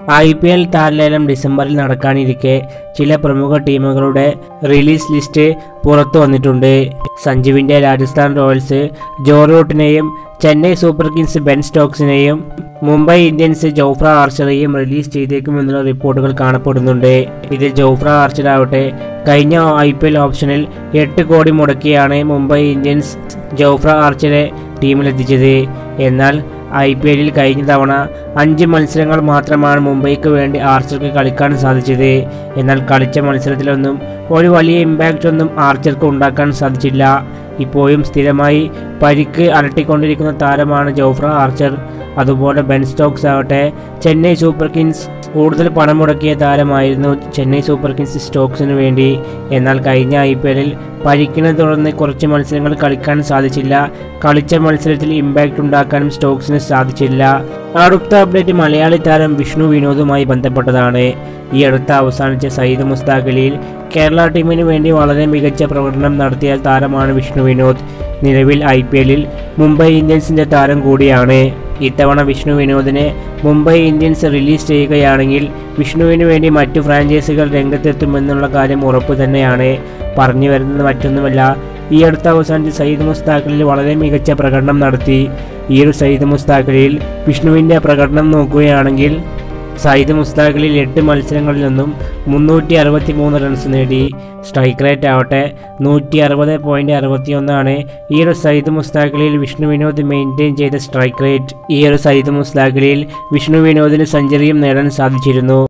I P L താരലേലം ഡിസംബറിൽ നടക്കാനിരിക്കെ ചില പ്രമുഖ ടീമുകളുടെ റിലീസ് ലിസ്റ്റ് പുറത്തു വന്നിട്ടുണ്ട് സഞ്ജുവിന്റെ രാജസ്ഥാൻ റോയൽസ് ജോ റൂട്ടിനെയും ചെന്നൈ സൂപ്പർ കിങ്സ് ബെൻ സ്റ്റോക്സിനെയും മുംബൈ ഇന്ത്യൻസ് ജോഫ്ര ആർച്ചറെയും റിലീസ് ചെയ്തേക്കുമെന്നുള്ള റിപ്പോർട്ടുകൾ കാണപ്പെടുന്നുണ്ട് ഇതിൽ ജോഫ്ര ആർച്ചർ ആവട്ടെ കഴിഞ്ഞ ഐ പി എൽ ഓപ്ഷനിൽ എട്ട് കോടി മുടക്കിയാണ് മുംബൈ ഇന്ത്യൻസ് ജോഫ്ര ആർച്ചറെ ടീമിലെത്തിച്ചത് എന്നാൽ ഐ പി എല്ലിൽ കഴിഞ്ഞ തവണ അഞ്ച് മത്സരങ്ങൾ മാത്രമാണ് മുംബൈക്ക് വേണ്ടി ആർച്ചർക്ക് കളിക്കാൻ സാധിച്ചത് എന്നാൽ കളിച്ച മത്സരത്തിലൊന്നും ഒരു വലിയ ഇമ്പാക്റ്റ് ഒന്നും ആർച്ചർക്ക് ഉണ്ടാക്കാൻ സാധിച്ചില്ല ഇപ്പോഴും സ്ഥിരമായി പരിക്ക് അലട്ടിക്കൊണ്ടിരിക്കുന്ന താരമാണ് ജോഫ്ര ആർച്ചർ അതുപോലെ ബെൻ സ്റ്റോക്സ് ആവട്ടെ ചെന്നൈ സൂപ്പർ കിങ്സ് കൂടുതൽ പണം മുടക്കിയ താരമായിരുന്നു ചെന്നൈ സൂപ്പർ കിങ്സ് സ്റ്റോക്സിന് വേണ്ടി എന്നാൽ കഴിഞ്ഞ ഐ പി എല്ലിൽ പരിക്കിനെ തുടർന്ന് കുറച്ച് മത്സരങ്ങൾ കളിക്കാൻ സാധിച്ചില്ല കളിച്ച മത്സരത്തിൽ ഇമ്പാക്റ്റ് ഉണ്ടാക്കാനും സ്റ്റോക്സിന് സാധിച്ചില്ല അടുത്ത അപ്ഡേറ്റ് മലയാളി താരം വിഷ്ണു വിനോദുമായി ബന്ധപ്പെട്ടതാണ് ഈ അടുത്ത അവസാനിച്ച സയ്യിദ് മുസ്താഖ് അലിയിൽ കേരള ടീമിന് വേണ്ടി വളരെ മികച്ച പ്രകടനം നടത്തിയ താരമാണ് വിഷ്ണു വിനോദ് നിലവിൽ ഐ പി എല്ലിൽ മുംബൈ ഇന്ത്യൻസിന്റെ താരം കൂടിയാണ് ഇത്തവണ വിഷ്ണു വിനോദിനെ മുംബൈ ഇന്ത്യൻസ് റിലീസ് ചെയ്യുകയാണെങ്കിൽ വിഷ്ണുവിന് വേണ്ടി മറ്റു ഫ്രാഞ്ചൈസികൾ രംഗത്തെത്തുമെന്നുള്ള കാര്യം ഉറപ്പു തന്നെയാണ് പറഞ്ഞു വരുന്നത് മറ്റൊന്നുമല്ല ഈ അടുത്ത അവസാനിച്ച് സയ്യിദ് മുസ്താഖലിൽ വളരെ മികച്ച പ്രകടനം നടത്തി ഈ ഒരു സയ്യിദ് മുസ്താഖലിൽ വിഷ്ണുവിൻ്റെ പ്രകടനം നോക്കുകയാണെങ്കിൽ സയ്യിദ് മുസ്താഖിലിൽ എട്ട് മത്സരങ്ങളിൽ നിന്നും മുന്നൂറ്റി അറുപത്തി മൂന്ന് റൺസ് നേടി സ്ട്രൈക്ക് റേറ്റ് ആവട്ടെ നൂറ്റി അറുപത് പോയിന്റ് അറുപത്തി ഒന്നാണ് ഈ ഒരു സയ്യിദ് മുസ്താഖിലിൽ വിഷ്ണു വിനോദ് മെയിൻറ്റെയിൻ ചെയ്ത സ്ട്രൈക്ക് റേറ്റ് ഈ ഒരു സയ്യിദ് മുസ്താഖിലിൽ വിഷ്ണു വിനോദിന് സെഞ്ചുറിയും നേടാൻ സാധിച്ചിരുന്നു